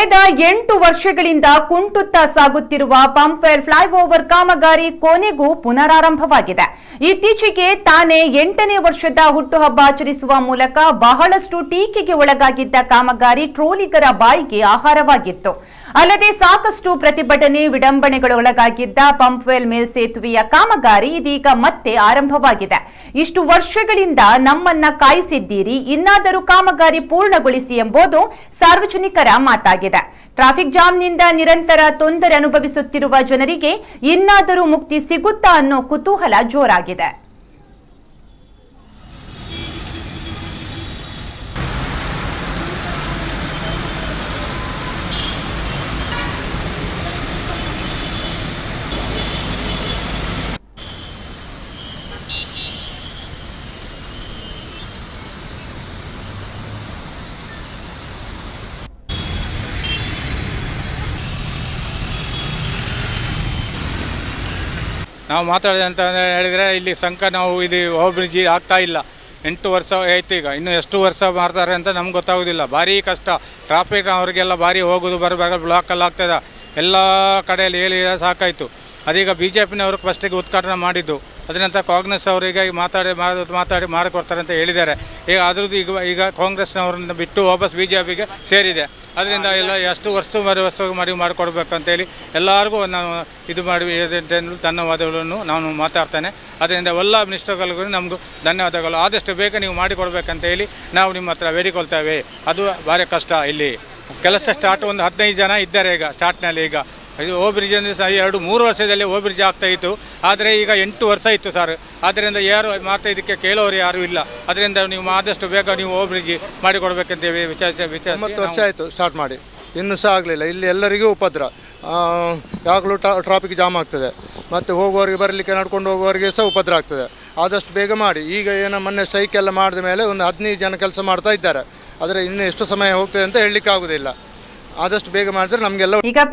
ಕಳೆದ ಎಂಟು ವರ್ಷಗಳಿಂದ ಕುಂಟುತ್ತಾ ಸಾಗುತ್ತಿರುವ ಪಂಪ್ವೆಲ್ ಫ್ಲೈಓವರ್ ಕಾಮಗಾರಿ ಕೊನೆಗೂ ಪುನರಾರಂಭವಾಗಿದೆ ಇತ್ತೀಚೆಗೆ ತಾನೇ ಎಂಟನೇ ವರ್ಷದ ಹುಟ್ಟುಹಬ್ಬ ಆಚರಿಸುವ ಮೂಲಕ ಬಹಳಷ್ಟು ಟೀಕೆಗೆ ಒಳಗಾಗಿದ್ದ ಕಾಮಗಾರಿ ಟ್ರೋಲಿಗರ ಬಾಯಿಗೆ ಆಹಾರವಾಗಿತ್ತು ಅಲ್ಲದೆ ಸಾಕಷ್ಟು ಪ್ರತಿಭಟನೆ ವಿಡಂಬನೆಗಳೊಳಗಾಗಿದ್ದ ಪಂಪ್ವೆಲ್ ಮೇಲ್ಸೇತುವೆಯ ಕಾಮಗಾರಿ ಇದೀಗ ಮತ್ತೆ ಆರಂಭವಾಗಿದೆ ಇಷ್ಟು ವರ್ಷಗಳಿಂದ ನಮ್ಮನ್ನ ಕಾಯಿಸಿದ್ದೀರಿ ಇನ್ನಾದರೂ ಕಾಮಗಾರಿ ಪೂರ್ಣಗೊಳಿಸಿ ಎಂಬುದು ಸಾರ್ವಜನಿಕರ ಮಾತಾಗಿದೆ ಟ್ರಾಫಿಕ್ ಜಾಮ್ನಿಂದ ನಿರಂತರ ತೊಂದರೆ ಅನುಭವಿಸುತ್ತಿರುವ ಜನರಿಗೆ ಇನ್ನಾದರೂ ಮುಕ್ತಿ ಸಿಗುತ್ತಾ ಅನ್ನೋ ಕುತೂಹಲ ಜೋರಾಗಿದೆ ನಾವು ಮಾತಾಡಿದೆ ಅಂತ ಹೇಳಿದರೆ ಇಲ್ಲಿ ಸಂಕ ನಾವು ಇದು ಓವರ್ ಬ್ರಿಡ್ಜ್ ಆಗ್ತಾ ಇಲ್ಲ ಎಂಟು ವರ್ಷ ಆಯ್ತು ಈಗ ಇನ್ನು ಎಷ್ಟು ವರ್ಷ ಮಾಡ್ತಾರೆ ಅಂತ ನಮ್ಗೆ ಗೊತ್ತಾಗೋದಿಲ್ಲ ಭಾರಿ ಕಷ್ಟ ಟ್ರಾಫಿಕ್ ಅವರಿಗೆಲ್ಲ ಭಾರಿ ಹೋಗೋದು ಬರಬೇಕು ಬ್ಲಾಕಲ್ಲಿ ಆಗ್ತದೆ ಎಲ್ಲ ಕಡೆಯಲ್ಲಿ ಹೇಳಿ ಸಾಕಾಯಿತು ಅದೀಗ ಬಿ ಜೆ ಪಿನವರು ಫಸ್ಟಿಗೆ ಉದ್ಘಾಟನೆ ಮಾಡಿದ್ದು ಅದ ನಂತರ ಕಾಂಗ್ರೆಸ್ ಅವರಿಗೆ ಮಾತಾಡಿ ಮಾಡ್- ಮಾತಾಡಿ ಮಾಡಿಕೊಡ್ತಾರೆ ಅಂತ ಹೇಳಿದ್ದಾರೆ ಈಗ ಅದ್ರದ್ದು ಈಗ ಈಗ ಕಾಂಗ್ರೆಸ್ನವ್ರನ್ನ ಬಿಟ್ಟು ವಾಪಸ್ ಬಿ ಜೆ ಪಿಗೆ ಸೇರಿದೆ ಅದರಿಂದ ಎಲ್ಲ ಎಷ್ಟು ವರ್ಷ ಮರು ವರ್ಷ ಮದುವೆ ಮಾಡಿಕೊಡ್ಬೇಕಂತೇಳಿ ಎಲ್ಲರಿಗೂ ನಾನು ಇದು ಮಾಡಿ ಇದನ್ನು ಧನ್ಯವಾದಗಳನ್ನು ನಾನು ಮಾತಾಡ್ತೇನೆ ಅದರಿಂದ ಎಲ್ಲ ಮಿನಿಸ್ಟರ್ಗಳಿಗೂ ನಮಗೂ ಧನ್ಯವಾದಗಳು ಆದಷ್ಟು ಬೇಗ ನೀವು ಮಾಡಿಕೊಡ್ಬೇಕಂತ ಹೇಳಿ ನಾವು ನಿಮ್ಮ ಹತ್ರ ಬೇಡಿಕೊಳ್ತೇವೆ ಅದು ಭಾರಿ ಕಷ್ಟ ಇಲ್ಲಿ ಕೆಲಸ ಸ್ಟಾರ್ಟ್ ಒಂದು ಹದಿನೈದು ಜನ ಇದ್ದಾರೆ ಈಗ ಸ್ಟಾರ್ಟ್ನಲ್ಲಿ ಈಗ ಇದು ಓ ಬ್ರಿಡ್ಜ್ ಅಂದರೆ ಸಹ ಎರಡು ಮೂರು ವರ್ಷದಲ್ಲಿ ಓ ಬ್ರಿಡ್ಜ್ ಆಗ್ತಾ ಇತ್ತು ಆದರೆ ಈಗ ಎಂಟು ವರ್ಷ ಇತ್ತು ಸರ್ ಆದ್ದರಿಂದ ಯಾರು ಮಾತ್ರ ಇದಕ್ಕೆ ಕೇಳೋರು ಯಾರೂ ಇಲ್ಲ ಅದರಿಂದ ನೀವು ಆದಷ್ಟು ಬೇಗ ನೀವು ಓ ಬ್ರಿಡ್ಜ್ ಮಾಡಿಕೊಡ್ಬೇಕಂತೇಳಿ ವಿಚಾರಿಸಿ ಒಂಬತ್ತು ವರ್ಷ ವಿಚಾರಿಸಿ ಆಯಿತು ಸ್ಟಾರ್ಟ್ ಮಾಡಿ ಇನ್ನೂ ಸಹ ಆಗಲಿಲ್ಲ ಇಲ್ಲಿ ಎಲ್ಲರಿಗೂ ಉಪದ್ರ ಆ, ಯಾವಾಗಲೂ ಟ್ರಾಫಿಕ್ ಜಾಮ್ ಆಗ್ತದೆ ಮತ್ತು ಹೋಗುವವರಿಗೆ ಬರಲಿಕ್ಕೆ ನಡ್ಕೊಂಡು ಹೋಗುವವರಿಗೆ ಸಹ ಉಪದ್ರ ಆಗ್ತದೆ ಆದಷ್ಟು ಬೇಗ ಮಾಡಿ ಈಗ ಏನೋ ಮೊನ್ನೆ ಸ್ಟ್ರೈಕ್ ಎಲ್ಲ ಮಾಡಿದ ಮೇಲೆ ಒಂದು ಹದಿನೈದು ಜನ ಕೆಲಸ ಮಾಡ್ತಾ ಇದ್ದಾರೆ ಆದರೆ ಇನ್ನು ಎಷ್ಟು ಸಮಯ ಹೋಗ್ತದೆ ಅಂತ ಹೇಳಲಿಕ್ಕೆ ಆಗೋದಿಲ್ಲ ಆದಷ್ಟು ಬೇಗ ಮಾಡಿದ್ರೆ ನಮಗೆಲ್ಲ ಈಗ